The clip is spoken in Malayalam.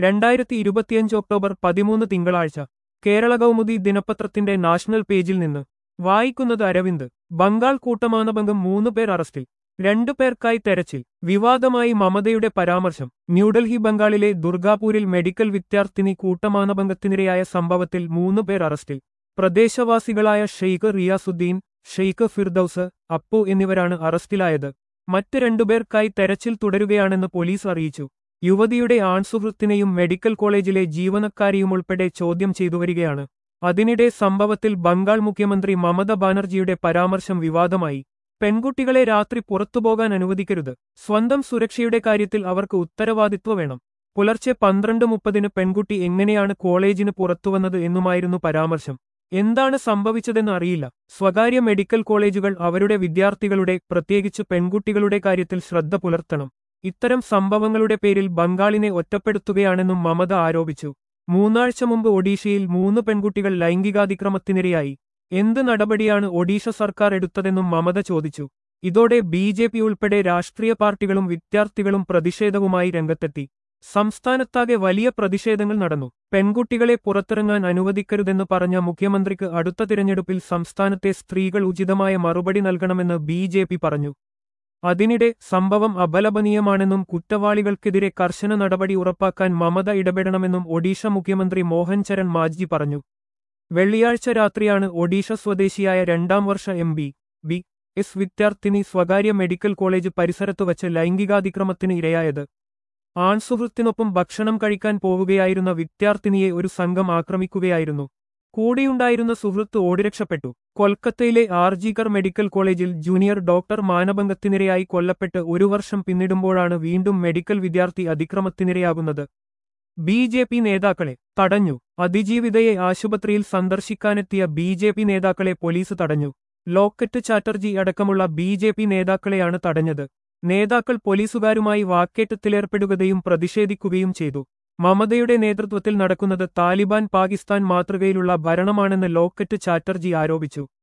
രണ്ടായിരത്തി ഇരുപത്തിയഞ്ച് ഒക്ടോബർ പതിമൂന്ന് തിങ്കളാഴ്ച കേരള കൗമുദി ദിനപത്രത്തിന്റെ നാഷണൽ പേജിൽ നിന്ന് വായിക്കുന്നത് അരവിന്ദ് ബംഗാൾ കൂട്ടമാനഭംഗം മൂന്ന് പേർ അറസ്റ്റിൽ രണ്ടു പേർക്കായി തെരച്ചിൽ വിവാദമായി മമതയുടെ പരാമർശം ന്യൂഡൽഹി ബംഗാളിലെ ദുർഗാപൂരിൽ മെഡിക്കൽ വിദ്യാർത്ഥിനി കൂട്ടമാനഭംഗത്തിനിരയായ സംഭവത്തിൽ മൂന്ന് പേർ അറസ്റ്റിൽ പ്രദേശവാസികളായ ഷെയ്ഖ് റിയാസുദ്ദീൻ ഷെയ്ഖ് ഫിർദൌസ് അപ്പു എന്നിവരാണ് അറസ്റ്റിലായത് മറ്റ് രണ്ടുപേർക്കായി തെരച്ചിൽ തുടരുകയാണെന്ന് പോലീസ് അറിയിച്ചു യുവതിയുടെ ആൺസുഹൃത്തിനെയും മെഡിക്കൽ കോളേജിലെ ജീവനക്കാരിയും ഉൾപ്പെടെ ചോദ്യം ചെയ്തുവരികയാണ് അതിനിടെ സംഭവത്തിൽ ബംഗാൾ മുഖ്യമന്ത്രി മമത ബാനർജിയുടെ പരാമർശം വിവാദമായി പെൺകുട്ടികളെ രാത്രി പുറത്തുപോകാൻ അനുവദിക്കരുത് സ്വന്തം സുരക്ഷയുടെ കാര്യത്തിൽ അവർക്ക് ഉത്തരവാദിത്വ വേണം പുലർച്ചെ പന്ത്രണ്ട് മുപ്പതിന് പെൺകുട്ടി എങ്ങനെയാണ് കോളേജിന് പുറത്തുവന്നത് എന്നുമായിരുന്നു പരാമർശം എന്താണ് സംഭവിച്ചതെന്ന് അറിയില്ല സ്വകാര്യ മെഡിക്കൽ കോളേജുകൾ അവരുടെ വിദ്യാർത്ഥികളുടെ പ്രത്യേകിച്ച് പെൺകുട്ടികളുടെ കാര്യത്തിൽ ശ്രദ്ധ പുലർത്തണം ഇത്തരം സംഭവങ്ങളുടെ പേരിൽ ബംഗാളിനെ ഒറ്റപ്പെടുത്തുകയാണെന്നും മമത ആരോപിച്ചു മൂന്നാഴ്ച മുമ്പ് ഒഡീഷയിൽ മൂന്ന് പെൺകുട്ടികൾ ലൈംഗികാതിക്രമത്തിനിരയായി എന്ത് നടപടിയാണ് ഒഡീഷ സർക്കാർ എടുത്തതെന്നും മമത ചോദിച്ചു ഇതോടെ ബി ജെ പി ഉൾപ്പെടെ രാഷ്ട്രീയ പാർട്ടികളും വിദ്യാർത്ഥികളും പ്രതിഷേധവുമായി രംഗത്തെത്തി സംസ്ഥാനത്താകെ വലിയ പ്രതിഷേധങ്ങൾ നടന്നു പെൺകുട്ടികളെ പുറത്തിറങ്ങാൻ അനുവദിക്കരുതെന്ന് പറഞ്ഞ മുഖ്യമന്ത്രിക്ക് അടുത്ത തിരഞ്ഞെടുപ്പിൽ സംസ്ഥാനത്തെ സ്ത്രീകൾ ഉചിതമായ മറുപടി നൽകണമെന്ന് ബി പറഞ്ഞു അതിനിടെ സംഭവം അപലപനീയമാണെന്നും കുറ്റവാളികൾക്കെതിരെ കർശന നടപടി ഉറപ്പാക്കാൻ മമത ഇടപെടണമെന്നും ഒഡീഷ മുഖ്യമന്ത്രി മോഹൻ ചരൺ മാജ്ജി പറഞ്ഞു വെള്ളിയാഴ്ച രാത്രിയാണ് ഒഡീഷ സ്വദേശിയായ രണ്ടാം വർഷ എം ബി ബി എസ് വിദ്യാർത്ഥിനി സ്വകാര്യ മെഡിക്കൽ കോളേജ് പരിസരത്തു വച്ച് ലൈംഗികാതിക്രമത്തിന് ഇരയായത് ആൺസുഹൃത്തിനൊപ്പം ഭക്ഷണം കഴിക്കാൻ പോവുകയായിരുന്ന വിദ്യാർത്ഥിനിയെ ഒരു സംഘം ആക്രമിക്കുകയായിരുന്നു കൂടെയുണ്ടായിരുന്ന സുഹൃത്ത് ഓടിരക്ഷപ്പെട്ടു കൊൽക്കത്തയിലെ ആർജികർ മെഡിക്കൽ കോളേജിൽ ജൂനിയർ ഡോക്ടർ മാനഭംഗത്തിനിരയായി കൊല്ലപ്പെട്ട് ഒരു വർഷം പിന്നിടുമ്പോഴാണ് വീണ്ടും മെഡിക്കൽ വിദ്യാർത്ഥി അതിക്രമത്തിനിരയാകുന്നത് ബി ജെ പി നേതാക്കളെ തടഞ്ഞു അതിജീവിതയെ ആശുപത്രിയിൽ സന്ദർശിക്കാനെത്തിയ ബി ജെ പി നേതാക്കളെ പോലീസ് തടഞ്ഞു ലോക്കറ്റ് ചാറ്റർജി അടക്കമുള്ള ബി ജെ പി നേതാക്കളെയാണ് തടഞ്ഞത് നേതാക്കൾ പോലീസുകാരുമായി വാക്കേറ്റത്തിലേർപ്പെടുകയും പ്രതിഷേധിക്കുകയും ചെയ്തു മമതയുടെ നേതൃത്വത്തിൽ നടക്കുന്നത് താലിബാൻ പാകിസ്ഥാൻ മാതൃകയിലുള്ള ഭരണമാണെന്ന് ലോക്കറ്റ് ചാറ്റർജി ആരോപിച്ചു